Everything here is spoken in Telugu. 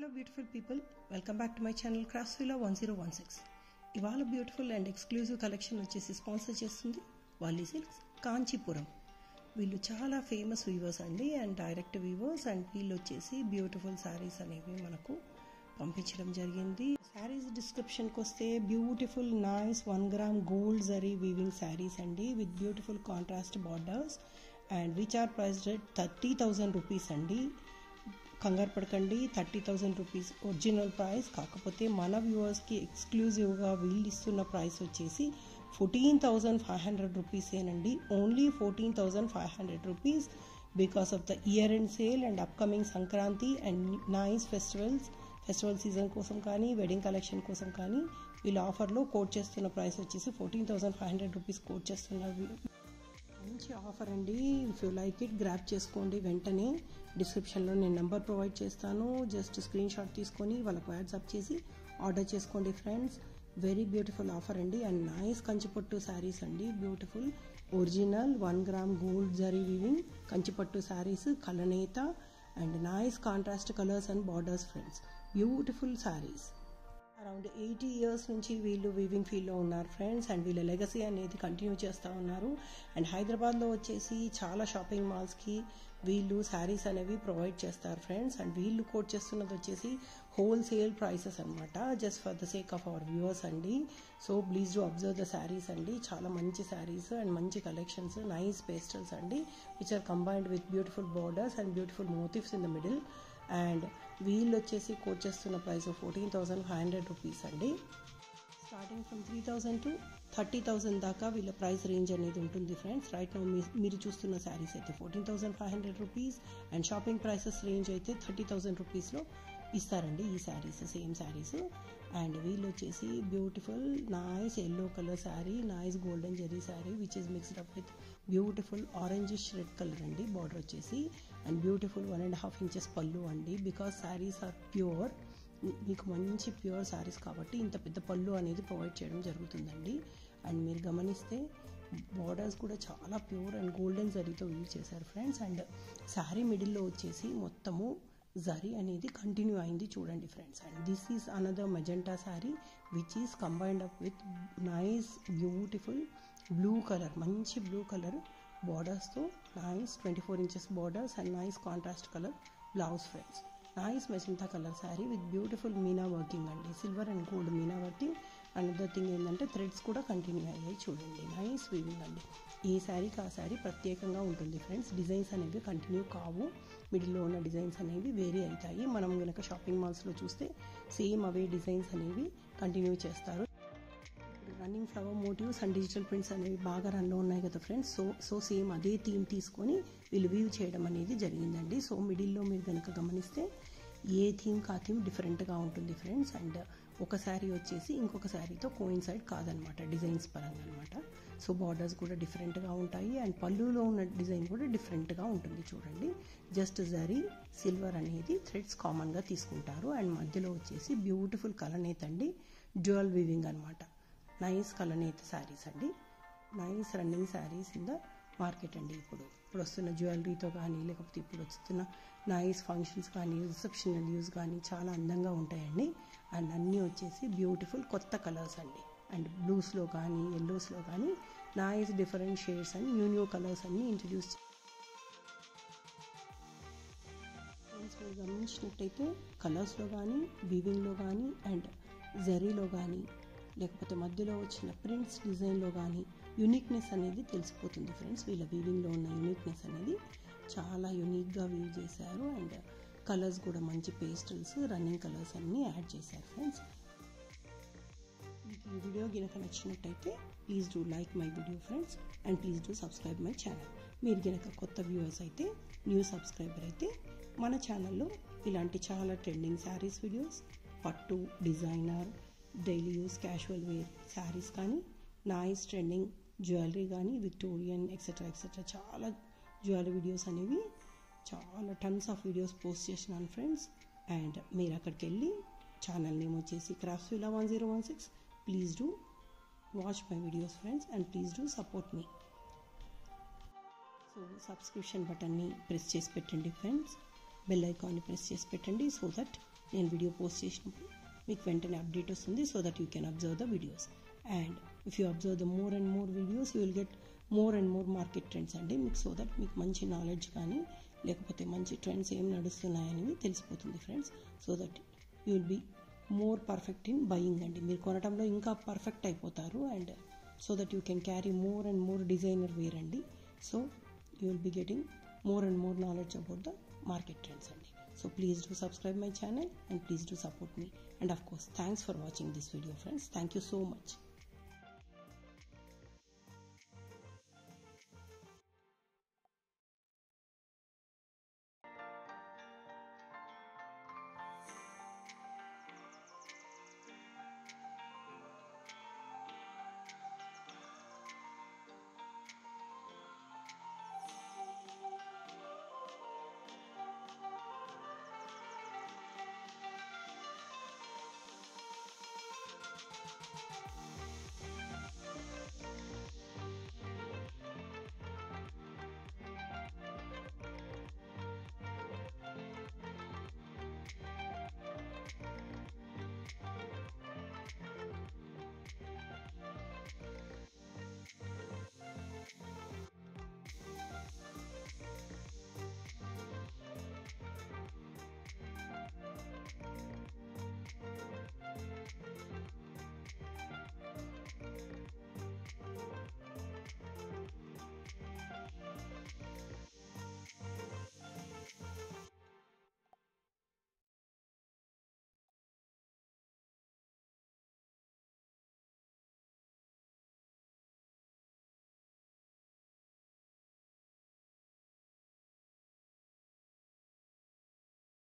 hello beautiful people welcome back to my channel క్రాస్విలా వన్ జీరో వన్ సిక్స్ ఇవాళ బ్యూటిఫుల్ అండ్ ఎక్స్క్లూజివ్ కలెక్షన్ వచ్చేసి స్పాన్సర్ చేస్తుంది వాలీ సిల్క్స్ కాంచీపురం వీళ్ళు చాలా ఫేమస్ వీవర్స్ అండి అండ్ డైరెక్ట్ వీవర్స్ అండ్ వీళ్ళు వచ్చేసి బ్యూటిఫుల్ శారీస్ అనేవి మనకు పంపించడం జరిగింది శారీస్ డిస్క్రిప్షన్కి వస్తే beautiful nice one gram gold zari weaving saris అండి with beautiful contrast borders and which are price rate thirty thousand rupees అండి కంగారు పడకండి thirty thousand rupees original price కాకపోతే మన వ్యూవర్స్కి ఎక్స్క్లూజివ్గా వీళ్ళు ఇస్తున్న ప్రైస్ వచ్చేసి ఫోర్టీన్ థౌజండ్ ఫైవ్ హండ్రెడ్ రూపీసేనండి only fourteen thousand five hundred rupees because of the year end sale and upcoming Sankranti and nice festivals festival season కోసం కానీ వెడ్డింగ్ కలెక్షన్ కోసం కానీ వీళ్ళ ఆఫర్లో కోట్ చేస్తున్న ప్రైస్ వచ్చేసి fourteen thousand five hundred rupees quote చేస్తున్నారు మంచి ఆఫర్ అండి if you like it grab చేసుకోండి వెంటనే డిస్క్రిప్షన్లో నేను నెంబర్ ప్రొవైడ్ చేస్తాను జస్ట్ స్క్రీన్ షాట్ తీసుకొని వాళ్ళకి వాట్సాప్ చేసి ఆర్డర్ చేసుకోండి ఫ్రెండ్స్ వెరీ బ్యూటిఫుల్ ఆఫర్ అండి అండ్ నైస్ కంచిపట్టు శారీస్ అండి beautiful original one gram gold zari weaving కంచిపట్టు శారీస్ కలనేత and nice contrast colours and borders friends beautiful saris around eighty years నుంచి వీళ్ళు వీవింగ్ ఫీల్డ్లో ఉన్నారు ఫ్రెండ్స్ అండ్ వీళ్ళ లెగసీ అనేది కంటిన్యూ చేస్తూ ఉన్నారు అండ్ హైదరాబాద్లో వచ్చేసి చాలా షాపింగ్ మాల్స్కి వీళ్ళు శారీస్ అనేవి ప్రొవైడ్ చేస్తారు ఫ్రెండ్స్ అండ్ వీళ్ళు కోట్ చేస్తున్నది వచ్చేసి హోల్సేల్ ప్రైసెస్ అనమాట just for the sake of our viewers అండి so please do observe the saris అండి చాలా మంచి శారీస్ అండ్ మంచి కలెక్షన్స్ నైస్ పేస్టల్స్ అండి which are combined with beautiful borders and beautiful motifs in the middle and వీళ్ళు వచ్చేసి కోట్ చేస్తున్న price fourteen thousand five hundred rupees అండి starting from three thousand to thirty thousand దాకా వీళ్ళ ప్రైస్ రేంజ్ అనేది ఉంటుంది ఫ్రెండ్స్ రైట్ నో మీరు చూస్తున్న శారీస్ అయితే fourteen thousand five hundred rupees and shopping prices range అయితే థర్టీ థౌసండ్ రూపీస్లో ఇస్తారండి ఈ శారీస్ సేమ్ శారీస్ అండ్ వీళ్ళు వచ్చేసి beautiful nice yellow colour sari nice golden zari sari which is mixed up with beautiful orangish red colour అండి బార్డర్ వచ్చేసి and beautiful one and half inches పళ్ళు అండి బికాస్ శారీస్ ఆర్ ప్యూర్ మీకు మంచి ప్యూర్ శారీస్ కాబట్టి ఇంత పెద్ద పళ్ళు అనేది ప్రొవైడ్ చేయడం జరుగుతుందండి అండ్ మీరు గమనిస్తే బార్డర్స్ కూడా చాలా ప్యూర్ అండ్ గోల్డెన్ జరీతో యూజ్ చేశారు ఫ్రెండ్స్ అండ్ శారీ మిడిల్లో వచ్చేసి మొత్తము జరీ అనేది కంటిన్యూ అయింది చూడండి friends and this is another magenta sari which is combined up with nice beautiful blue colour మంచి బ్లూ కలర్ బార్డర్స్తో nice twenty four inches borders and nice contrast colour blouse friends nice magenta colour sari with beautiful meena working అండి silver and gold meena working another thing ఏంటంటే థ్రెడ్స్ కూడా కంటిన్యూ అయ్యాయి చూడండి నైస్ వీవింగ్ అండి ఏ శారీకి ఆ శారీ ప్రత్యేకంగా ఉంటుంది ఫ్రెండ్స్ డిజైన్స్ అనేవి కంటిన్యూ కావు మిడిల్లో ఉన్న డిజైన్స్ అనేవి వేరీ అవుతాయి మనం కనుక షాపింగ్ మాల్స్లో చూస్తే సేమ్ అవే డిజైన్స్ అనేవి కంటిన్యూ చేస్తారు running flower motifs and digital prints అనేవి బాగా రన్లో ఉన్నాయి కదా ఫ్రెండ్స్ సో సో సేమ్ అదే థీమ్ తీసుకొని వీళ్ళు వీవ్ చేయడం అనేది జరిగిందండి సో మిడిల్లో మీరు కనుక గమనిస్తే ఏ థీమ్ కా థీమ్ డిఫరెంట్గా ఉంటుంది ఫ్రెండ్స్ అండ్ ఒక శారీ వచ్చేసి ఇంకొక శారీతో కోయిన్సైడ్ కాదనమాట డిజైన్స్ పరంగా అనమాట సో బార్డర్స్ కూడా డిఫరెంట్గా ఉంటాయి అండ్ పళ్ళులో ఉన్న డిజైన్ కూడా డిఫరెంట్గా ఉంటుంది చూడండి జస్ట్ జరీ సిల్వర్ అనేది థ్రెడ్స్ కామన్గా తీసుకుంటారు అండ్ మధ్యలో వచ్చేసి బ్యూటిఫుల్ కలనేత్ అండి డ్యూయల్ వీవింగ్ అనమాట నైస్ కలనేత శారీస్ అండి nice running saris in the market అండి ఇప్పుడు ఇప్పుడు వస్తున్న జ్యువెలరీతో కానీ లేకపోతే ఇప్పుడు వస్తున్న నైస్ ఫంక్షన్స్ కానీ రిసెప్షనల్ యూస్ కానీ చాలా అందంగా ఉంటాయండి అండ్ అన్నీ వచ్చేసి బ్యూటిఫుల్ కొత్త కలర్స్ అండి అండ్ బ్లూస్లో కానీ ఎల్లోస్లో కానీ nice different shades and new new colours అన్నీ ఇంట్రడ్యూస్ మీరు గమనించినట్టయితే కలర్స్లో కానీ వీవింగ్లో కానీ అండ్ జరీలో కానీ లేకపోతే మధ్యలో వచ్చిన ప్రింట్స్ డిజైన్లో కానీ యూనిక్నెస్ అనేది తెలిసిపోతుంది ఫ్రెండ్స్ వీళ్ళ వీవింగ్లో ఉన్న యూనిక్నెస్ అనేది చాలా యూనిక్గా వీవ్ చేశారు అండ్ కలర్స్ కూడా మంచి పేస్టల్స్ రన్నింగ్ కలర్స్ అన్నీ యాడ్ చేశారు ఫ్రెండ్స్ మీకు ఈ వీడియో కనుక నచ్చినట్టయితే please do like my video friends and please do subscribe my channel మీరు కనుక కొత్త వ్యూవర్స్ అయితే న్యూ సబ్స్క్రైబర్ అయితే మన ఛానల్లో ఇలాంటి చాలా ట్రెండింగ్ శారీస్ వీడియోస్ పట్టు designer daily use casual wear sarees కానీ నైస్ ట్రెండింగ్ జ్యువెలరీ కానీ విక్టోరియన్ ఎక్సెట్రా ఎక్సెట్రా చాలా జ్యువెలరీ వీడియోస్ అనేవి చాలా టన్స్ ఆఫ్ వీడియోస్ పోస్ట్ చేసినాను ఫ్రెండ్స్ అండ్ మీరు అక్కడికి వెళ్ళి ఛానల్ నేమ్ వచ్చేసి Craftvilla one zero one six please do watch my videos friends and please do support me so subscription బటన్ని ప్రెస్ చేసి పెట్టండి ఫ్రెండ్స్ బెల్ ఐకాన్ని ప్రెస్ చేసి పెట్టండి సో దట్ నేను వీడియో పోస్ట్ చేసినప్పుడు మీకు వెంటనే అప్డేట్ వస్తుంది so that you can observe the videos and if you observe the more and more videos you will get more and more market trends అండి మీకు సో దట్ మీకు మంచి నాలెడ్జ్ కానీ లేకపోతే మంచి ట్రెండ్స్ ఏం నడుస్తున్నాయనేవి తెలిసిపోతుంది friends so that you will be more perfect in buying అండి మీరు కొనటంలో ఇంకా పర్ఫెక్ట్ అయిపోతారు and so that you can carry more and more designer wear అండి so you will be getting more and more knowledge about the market trends అండి so please do subscribe my channel and please do support me and of course thanks for watching this video friends thank you so much